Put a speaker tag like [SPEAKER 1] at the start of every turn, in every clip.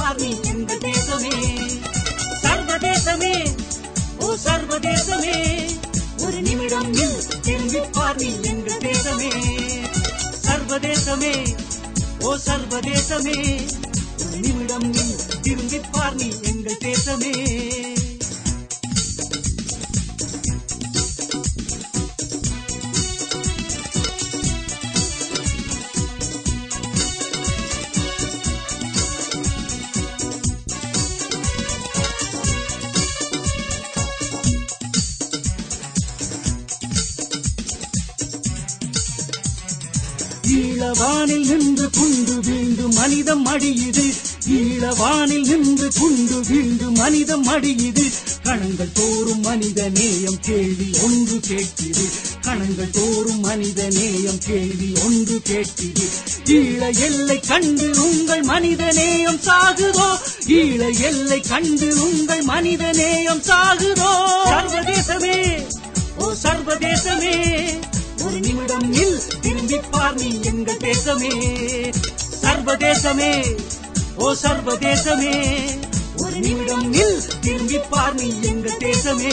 [SPEAKER 1] பார் நீ எங்கள் தேசமே சர்வதேசமே ஓ சர்வதேசமே ஒரு நிமிடம் நில் திரும்பி பார் நீ எங்கள் தேசமே சர்வதேசமே ஓ சர்வதேசமே ஒரு நிமிடம் நில் திரும்பி பார் நீ எங்கள் தேசமே ஈழவானில் நின்று குண்டு வீண்டு மனிதம் அடியுது ஈழவானில் நின்று குண்டு வீண்டு மனிதம் அடியுது கணங்கள் தோறும் மனித நேயம் கேள்வி ஒன்று கேட்கிறது கணங்கள் தோறும் மனித நேயம் கேள்வி ஒன்று கேட்கிறது ஈழ எல்லை கண்டு உங்கள் மனித நேயம் சாகுதோ ஈழ எல்லை கண்டு உங்கள் மனித நேயம் சாகுதோ சர்வதேசமே ஓ சர்வதேசமே ஒரு நிமிடம் நில் திரும்பி பார் நீ எங்கள் தேசமே சர்வதேசமே ஓ சர்வதேசமே ஒரு நிமிடம் நில் திரும்பி பார் நீ எங்கள் தேசமே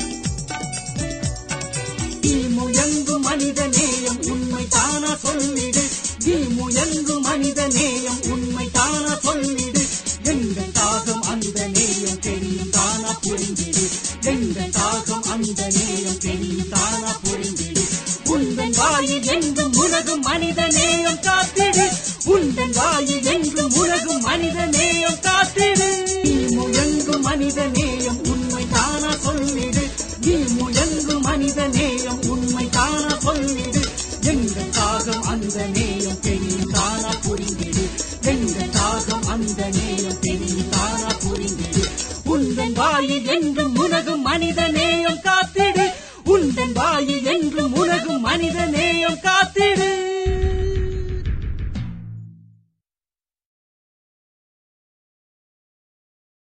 [SPEAKER 1] முயங்கும் மனித நேயம் உண்மை தானா சொல்லிட